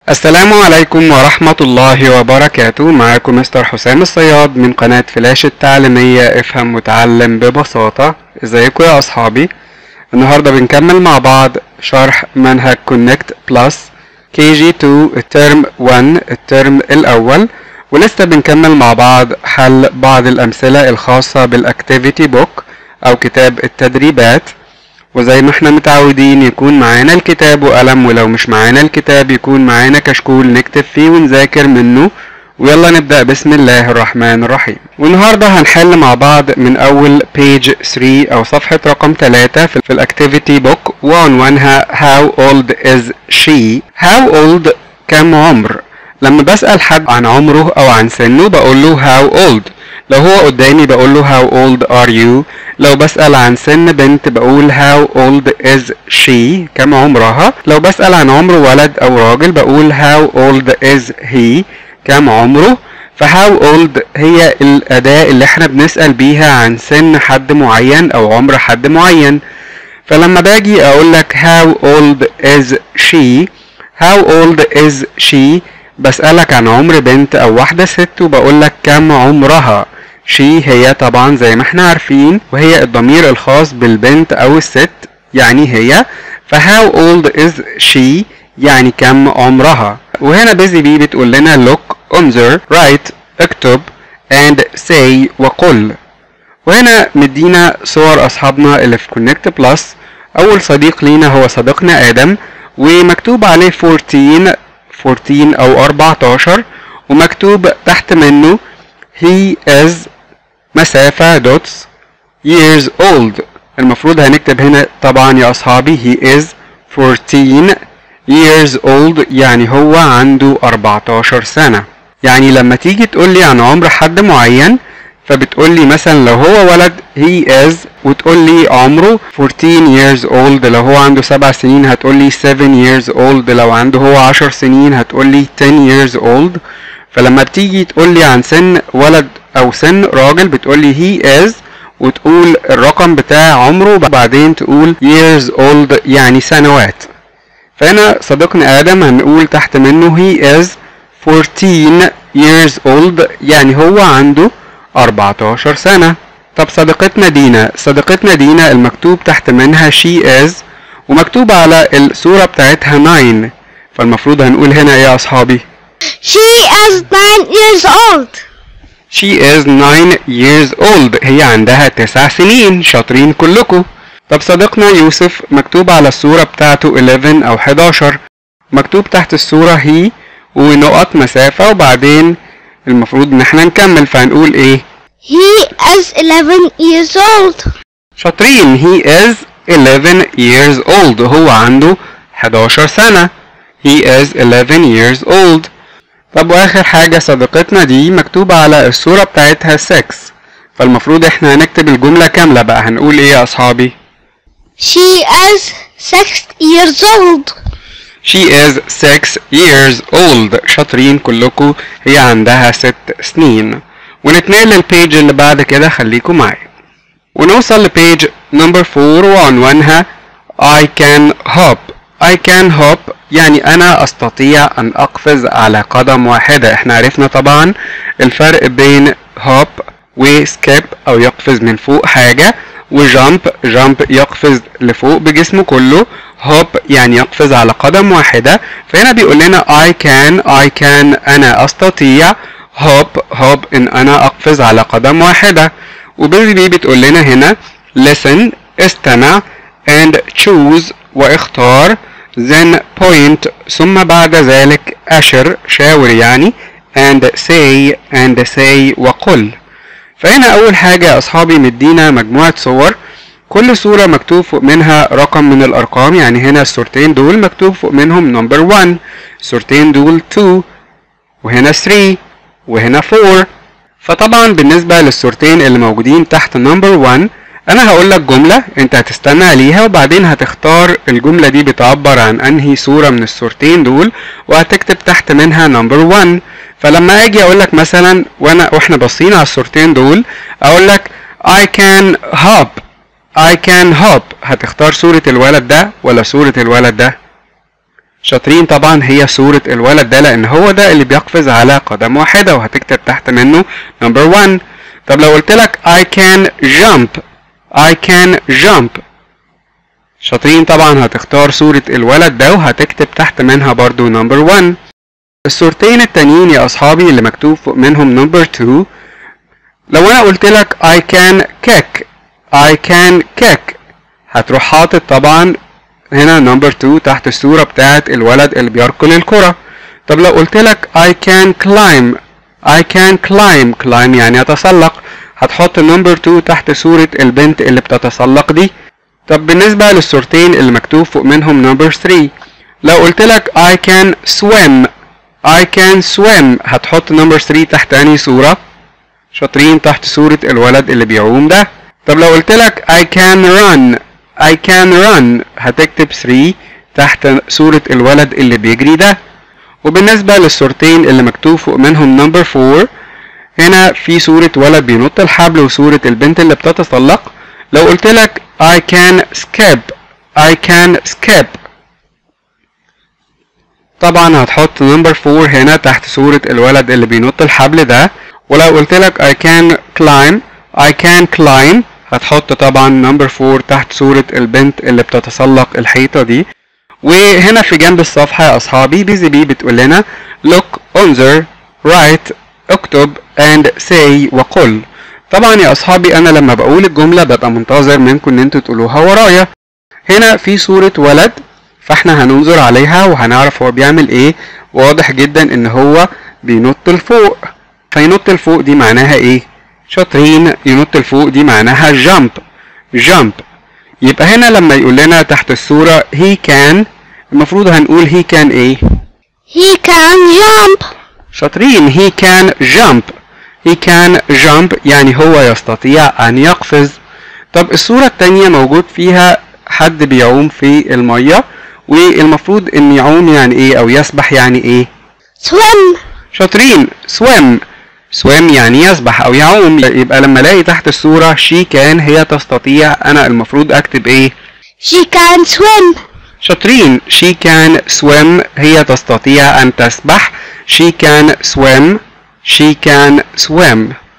السلام عليكم ورحمة الله وبركاته معاكم مستر حسام الصياد من قناة فلاش التعليمية افهم وتعلم ببساطة ازيكم يا اصحابي النهاردة بنكمل مع بعض شرح منهج كونكت بلس كي جي 2 الترم 1 الترم الاول ولسه بنكمل مع بعض حل بعض الامثلة الخاصة بالاكتيفيتي بوك او كتاب التدريبات وزي ما احنا متعودين يكون معانا الكتاب وقلم ولو مش معانا الكتاب يكون معانا كشكول نكتب فيه ونذاكر منه ويلا نبدأ بسم الله الرحمن الرحيم والنهاردة هنحل مع بعض من أول page 3 أو صفحة رقم 3 في الأكتيفيتي بوك وعنوانها How old is she How old كم عمر لما بسأل حد عن عمره أو عن سنه بقول له How old لو هو قدامي بقول له How old are you لو بسأل عن سن بنت بقول how old is she كم عمرها لو بسأل عن عمر ولد أو راجل بقول how old is he كم عمره فهاو old هي الأداة اللي احنا بنسأل بيها عن سن حد معين أو عمر حد معين فلما باجي أقول لك how old is she how old is she بسألك عن عمر بنت أو واحدة ست وبقول لك كم عمرها شي هي طبعا زي ما احنا عارفين وهي الضمير الخاص بالبنت او الست يعني هي فهاو اولد از شي يعني كم عمرها وهنا بيزي بي بتقول لنا look انظر write اكتب and say وقل وهنا مدينا صور اصحابنا اللي في كونكت بلس اول صديق لينا هو صديقنا ادم ومكتوب عليه 14 14 او 14 ومكتوب تحت منه he is مسافة دوتس years old المفروض هنكتب هنا طبعا يا أصحابي he is 14 years old يعني هو عنده 14 سنة يعني لما تيجي تقول لي عن عمر حد معين فبتقول لي مثلا لو هو ولد he is وتقول لي عمره 14 years old لو هو عنده 7 سنين هتقول لي 7 years old لو عنده هو 10 سنين هتقول لي 10 years old فلما بتيجي تقول لي عن سن ولد او سن راجل بتقول لي he is وتقول الرقم بتاع عمره وبعدين تقول years old يعني سنوات فهنا صديقنا ادم هنقول تحت منه he is 14 years old يعني هو عنده 14 سنة طب صديقتنا دينا صديقتنا دينا المكتوب تحت منها she is ومكتوب على الصورة بتاعتها 9 فالمفروض هنقول هنا ايه يا اصحابي She is nine years old. She is 9 years old هي عندها تسع سنين شاطرين كلكم طب صديقنا يوسف مكتوب على الصورة بتاعته 11 أو 11 مكتوب تحت الصورة هي ونقط مسافة وبعدين المفروض إن احنا نكمل فهنقول إيه He is 11 years old. شاطرين he is 11 years old هو عنده 11 سنة he is 11 years old طب واخر حاجة صديقتنا دي مكتوبة على الصورة بتاعتها 6 فالمفروض احنا هنكتب الجملة كاملة بقى هنقول ايه يا اصحابي She is six years old. She is 6 years old شاطرين كلكم هي عندها 6 سنين ونتنقل للبيج اللي بعد كده خليكم معايا ونوصل لبيج نمبر 4 وعنوانها I can hop I can hop يعني أنا أستطيع أن أقفز على قدم واحدة احنا عرفنا طبعا الفرق بين hop وسكيب أو يقفز من فوق حاجة وجامب جامب يقفز لفوق بجسمه كله هوب يعني يقفز على قدم واحدة فهنا بيقول لنا I can I can أنا أستطيع هوب هوب إن أنا أقفز على قدم واحدة وبيزي بي بتقول لنا هنا listen استمع and choose واختار then point ثم بعد ذلك أشر شاور يعني and say and say وقل فهنا أول حاجة يا أصحابي مدينا مجموعة صور كل صورة مكتوب فوق منها رقم من الأرقام يعني هنا الصورتين دول مكتوب فوق منهم نمبر 1 الصورتين دول 2 وهنا 3 وهنا 4 فطبعا بالنسبة للصورتين اللي موجودين تحت نمبر 1 انا هقول لك جملة انت هتستمع ليها وبعدين هتختار الجملة دي بتعبر عن انهي صورة من الصورتين دول وهتكتب تحت منها نمبر 1 فلما اجي اقول لك مثلا وانا واحنا باصين على الصورتين دول اقول لك I can hop I can hop هتختار صورة الولد ده ولا صورة الولد ده شاطرين طبعا هي صورة الولد ده لان هو ده اللي بيقفز على قدم واحدة وهتكتب تحت منه number one طب لو قلت لك I can jump I can jump شاطرين طبعا هتختار صورة الولد ده وهتكتب تحت منها برضو number one الصورتين التانيين يا اصحابي اللي مكتوب فوق منهم number two لو انا قلت لك I can kick I can kick هتروح حاطط طبعا هنا نمبر 2 تحت الصورة بتاعت الولد اللي بيركل الكرة طب لو قلت لك I can climb I can climb climb يعني أتسلق هتحط نمبر 2 تحت صورة البنت اللي بتتسلق دي طب بالنسبة للصورتين اللي مكتوب فوق منهم نمبر 3 لو قلت لك I can swim I can swim هتحط نمبر 3 تحت أنهي صورة شاطرين تحت صورة الولد اللي بيعوم ده طب لو قلت لك I can run I can run هتكتب 3 تحت صورة الولد اللي بيجري ده وبالنسبة للصورتين اللي مكتوب فوق منهم نمبر 4 هنا في صورة ولد بينط الحبل وصورة البنت اللي بتتسلق لو قلت لك I can skip I can skip طبعا هتحط نمبر 4 هنا تحت صورة الولد اللي بينط الحبل ده ولو قلت لك I can climb I can climb هتحط طبعا نمبر 4 تحت صورة البنت اللي بتتسلق الحيطة دي وهنا في جنب الصفحة يا أصحابي بيزي بي بتقول لنا look انظر write اكتب and say وقل طبعا يا أصحابي أنا لما بقول الجملة ببقى منتظر منكم إن انتوا تقولوها ورايا هنا في صورة ولد فاحنا هننظر عليها وهنعرف هو بيعمل ايه واضح جدا ان هو بينط لفوق فينط لفوق دي معناها ايه شاطرين ينط لفوق دي معناها jump jump يبقى هنا لما يقول لنا تحت الصورة he can المفروض هنقول he can ايه He can jump. شاطرين he can jump he can jump يعني هو يستطيع أن يقفز طب الصورة التانية موجود فيها حد بيعوم في المية والمفروض ان يعوم يعني ايه او يسبح يعني ايه Swim. شاطرين swim swim يعني يسبح او يعوم يبقى لما الاقي تحت الصورة she can هي تستطيع انا المفروض اكتب ايه She can swim. شاطرين she can swim هي تستطيع أن تسبح she can swim she can swim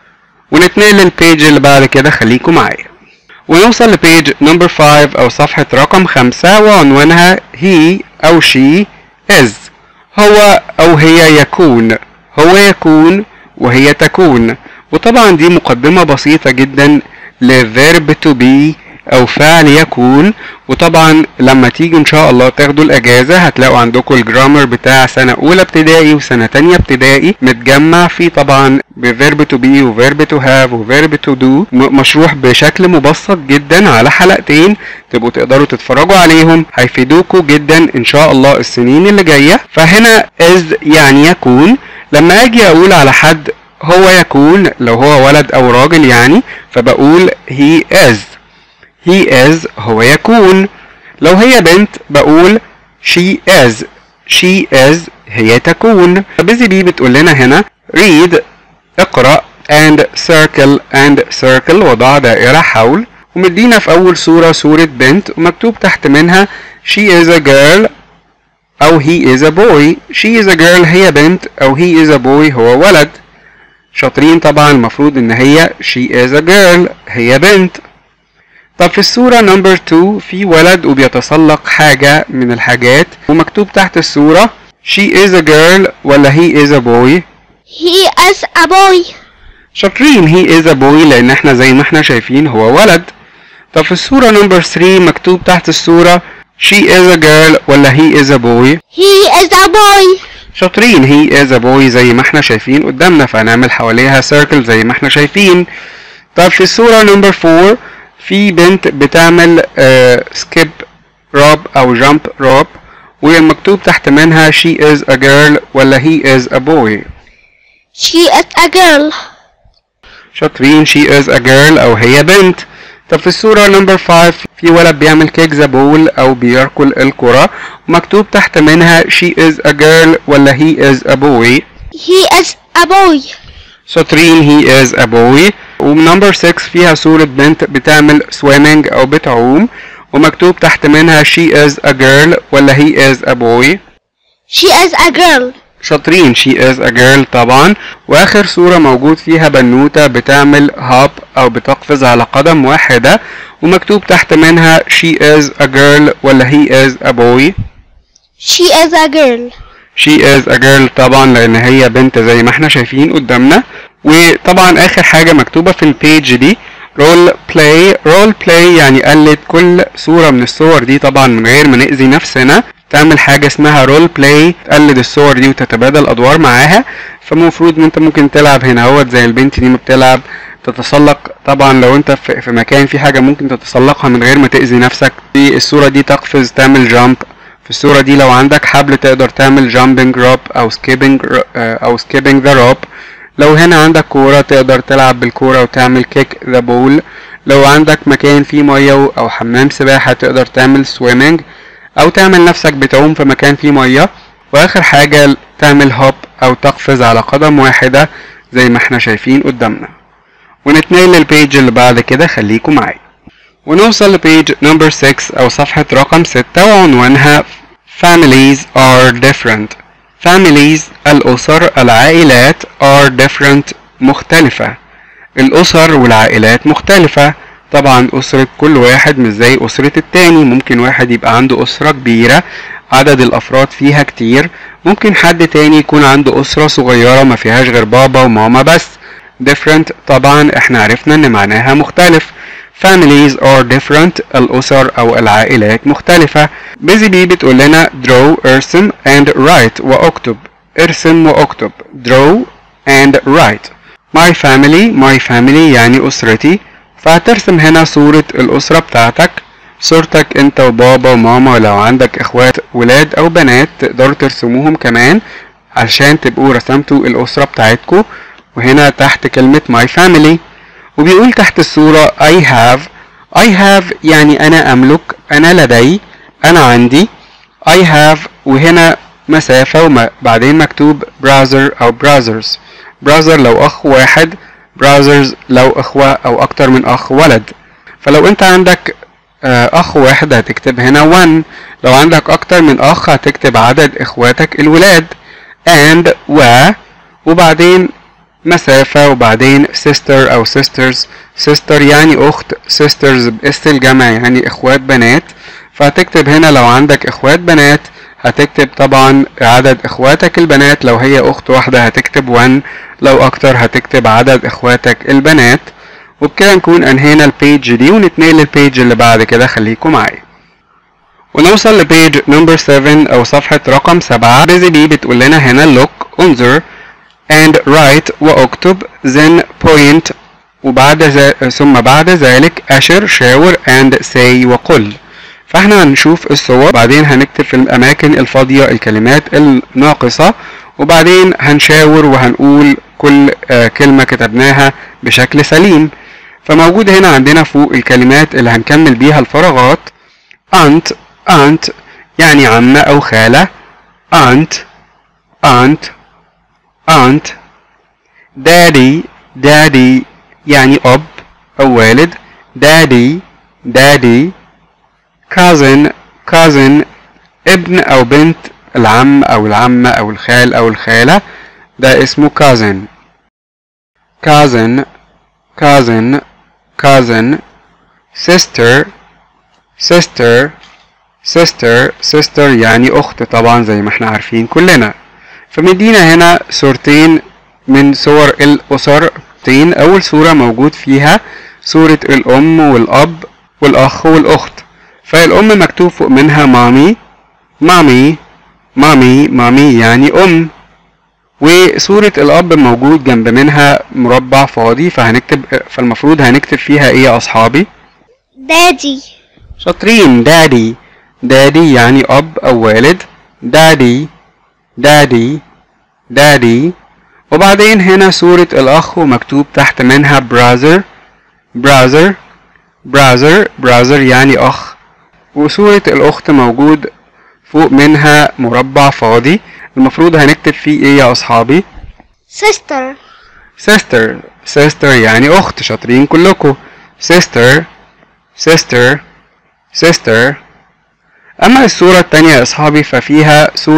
ونتنقل للبيج اللي بعد كده خليكم معايا ونوصل لبيج نمبر 5 أو صفحة رقم 5 وعنوانها he أو she is هو أو هي يكون هو يكون وهي تكون وطبعا دي مقدمة بسيطة جدا لفيرب to be او فعل يكون وطبعا لما تيجي ان شاء الله تاخدوا الاجازه هتلاقوا عندكم الجرامر بتاع سنه اولى ابتدائي وسنه تانية ابتدائي متجمع فيه طبعا بفيرب تو بي وفيرب تو هاف وفيرب تو دو مشروح بشكل مبسط جدا على حلقتين تبقوا تقدروا تتفرجوا عليهم هيفيدوكوا جدا ان شاء الله السنين اللي جايه فهنا از يعني يكون لما اجي اقول على حد هو يكون لو هو ولد او راجل يعني فبقول he is he is هو يكون لو هي بنت بقول she is she is هي تكون بيزي بي بتقول لنا هنا read اقرأ and circle and circle وضع دائرة حول ومدينا في أول صورة صورة بنت ومكتوب تحت منها she is a girl أو he is a boy she is a girl هي بنت أو he is a boy هو ولد شاطرين طبعا المفروض ان هي she is a girl هي بنت طب في الصورة نمبر 2 في ولد وبيتسلق حاجة من الحاجات ومكتوب تحت الصورة she is a girl ولا he is a boy He is a boy. شاطرين he is a boy لان احنا زي ما احنا شايفين هو ولد طب في الصورة نمبر 3 مكتوب تحت الصورة she is a girl ولا he is a boy He is a boy. شاطرين he is a boy زي ما احنا شايفين قدامنا فهنعمل حواليها circle زي ما احنا شايفين طب في الصورة نمبر 4 في بنت بتعمل سكيب روب او جامب روب ومكتوب تحت منها she is a girl ولا he is a boy She is a girl. شاطرين she is a girl او هي بنت طب في الصورة نمبر 5 في ولد بيعمل كيك ذا بول او بيركل الكرة ومكتوب تحت منها she is a girl ولا he is a boy He is a boy. شاطرين he is a boy ونمبر 6 فيها صورة بنت بتعمل swimming أو بتعوم ومكتوب تحت منها she is a girl ولا he is a boy She is a girl. شاطرين she is a girl طبعا واخر صورة موجود فيها بنوتة بتعمل هاب او بتقفز على قدم واحدة ومكتوب تحت منها she is a girl ولا he is a boy She is a girl. she is a girl طبعا لان هي بنت زي ما احنا شايفين قدامنا وطبعا اخر حاجة مكتوبة في البيج دي رول بلاي رول بلاي يعني قلد كل صورة من الصور دي طبعا من غير ما نأذي نفسنا تعمل حاجة اسمها رول بلاي تقلد الصور دي وتتبادل أدوار معاها فالمفروض ان انت ممكن تلعب هنا اهوت زي البنت دي ما بتلعب تتسلق طبعا لو انت في في مكان في حاجة ممكن تتسلقها من غير ما تأذي نفسك في الصورة دي تقفز تعمل جامب في الصورة دي لو عندك حبل تقدر تعمل جامبنج روب او سكيبنج او سكيبنج ذا روب لو هنا عندك كورة تقدر تلعب بالكورة وتعمل كيك ذا بول لو عندك مكان فيه مية او حمام سباحة تقدر تعمل سويمنج او تعمل نفسك بتعوم في مكان فيه مية واخر حاجة تعمل هوب او تقفز على قدم واحدة زي ما احنا شايفين قدامنا ونتنقل للبيج اللي بعد كده خليكم معايا ونوصل لبيج نمبر 6 او صفحة رقم 6 وعنوانها families are different families الأسر العائلات are different مختلفة الأسر والعائلات مختلفة طبعا أسرة كل واحد مش زي أسرة التاني ممكن واحد يبقى عنده أسرة كبيرة عدد الأفراد فيها كتير ممكن حد تاني يكون عنده أسرة صغيرة ما فيهاش غير بابا وماما بس different طبعا احنا عرفنا ان معناها مختلف families are different الأسر أو العائلات مختلفة بيزي بي بتقول لنا draw ارسم and write واكتب ارسم واكتب draw and write my family my family يعني أسرتي فهترسم هنا صورة الأسرة بتاعتك صورتك انت وبابا وماما ولو عندك اخوات ولاد او بنات تقدروا ترسموهم كمان عشان تبقوا رسمتوا الأسرة بتاعتكم وهنا تحت كلمة my family وبيقول تحت الصورة I have I have يعني أنا أملك أنا لدي أنا عندي I have وهنا مسافة وبعدين مكتوب brother أو brothers brother لو أخ واحد brothers لو أخوة أو أكتر من أخ ولد فلو أنت عندك أخ واحد هتكتب هنا one لو عندك أكتر من أخ هتكتب عدد إخواتك الولاد and و وبعدين مسافة وبعدين sister أو sisters sister يعني أخت sisters بإس الجمع يعني إخوات بنات فهتكتب هنا لو عندك إخوات بنات هتكتب طبعا عدد إخواتك البنات لو هي أخت واحدة هتكتب one لو أكتر هتكتب عدد إخواتك البنات وبكده نكون أنهينا البيج دي ونتنقل للبيج اللي بعد كده خليكم معايا ونوصل لبيج نمبر 7 أو صفحة رقم 7 بيزي بي بتقول لنا هنا look انظر and write واكتب then point وبعد ذا ثم بعد ذلك أشر شاور and say وقل فاحنا هنشوف الصور بعدين هنكتب في الأماكن الفاضية الكلمات الناقصة وبعدين هنشاور وهنقول كل آه كلمة كتبناها بشكل سليم فموجود هنا عندنا فوق الكلمات اللي هنكمل بيها الفراغات aunt aunt يعني عمة أو خالة aunt aunt aunt daddy daddy يعني أب أو والد daddy daddy cousin cousin ابن أو بنت العم أو العمة أو الخال أو الخالة ده اسمه cousin cousin cousin cousin sister sister sister sister يعني أخت طبعا زي ما احنا عارفين كلنا فمدينا هنا صورتين من صور الأسرتين أول صورة موجود فيها صورة الأم والأب والأخ والأخت فالأم مكتوب فوق منها مامي مامي مامي مامي يعني أم وصورة الأب موجود جنب منها مربع فاضي فهنكتب فالمفروض هنكتب فيها إيه يا أصحابي؟ Daddy. شاطرين دادي دادي يعني أب أو والد دادي دادي دادي وبعدين هنا صورة الأخ ومكتوب تحت منها brother brother brother brother يعني أخ وصورة الأخت موجود فوق منها مربع فاضي المفروض هنكتب فيه إيه يا أصحابي؟ Sister. sister sister يعني أخت شاطرين كلكم sister sister sister أما الصورة التانية يا أصحابي ففيها صورة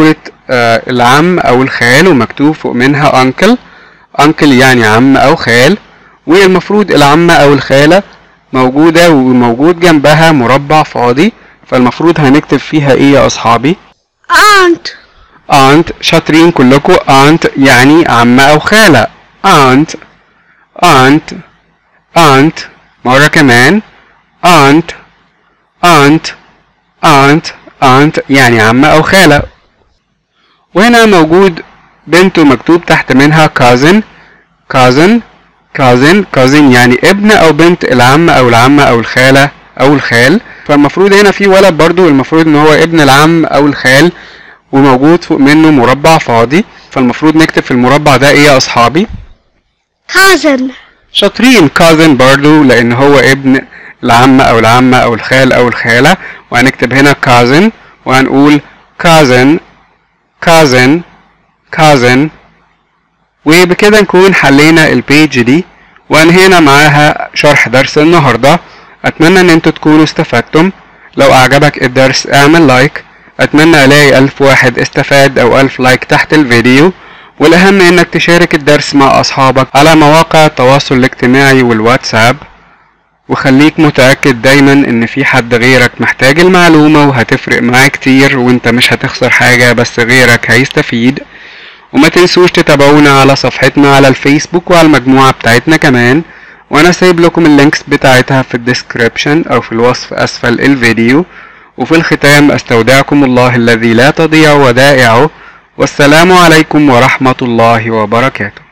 آه العم او الخال ومكتوب فوق منها uncle uncle يعني عم او خال والمفروض العمة او الخالة موجودة وموجود جنبها مربع فاضي فالمفروض هنكتب فيها ايه يا اصحابي aunt aunt شاطرين كلكم aunt يعني عمة او خالة aunt aunt aunt مرة كمان aunt aunt aunt aunt يعني عمة او خالة وهنا موجود بنت مكتوب تحت منها cousin cousin cousin cousin يعني ابن او بنت العم او العمة او الخالة او الخال فالمفروض هنا في ولد برضو المفروض ان هو ابن العم او الخال وموجود فوق منه مربع فاضي فالمفروض نكتب في المربع ده ايه يا اصحابي cousin شاطرين cousin برضو لان هو ابن العم او العمة او الخال او الخالة وهنكتب هنا cousin وهنقول cousin cousin cousin وبكده نكون حلينا البيج دي وانهينا معاها شرح درس النهاردة اتمنى ان انتوا تكونوا استفدتم لو اعجبك الدرس اعمل لايك اتمنى الاقي الف واحد استفاد او الف لايك تحت الفيديو والاهم انك تشارك الدرس مع اصحابك على مواقع التواصل الاجتماعي والواتساب وخليك متأكد دايما ان في حد غيرك محتاج المعلومة وهتفرق معاه كتير وانت مش هتخسر حاجة بس غيرك هيستفيد وما تنسوش تتابعونا على صفحتنا على الفيسبوك وعلى المجموعة بتاعتنا كمان وانا سايب لكم اللينكس بتاعتها في الديسكريبشن او في الوصف اسفل الفيديو وفي الختام استودعكم الله الذي لا تضيع ودائعه والسلام عليكم ورحمة الله وبركاته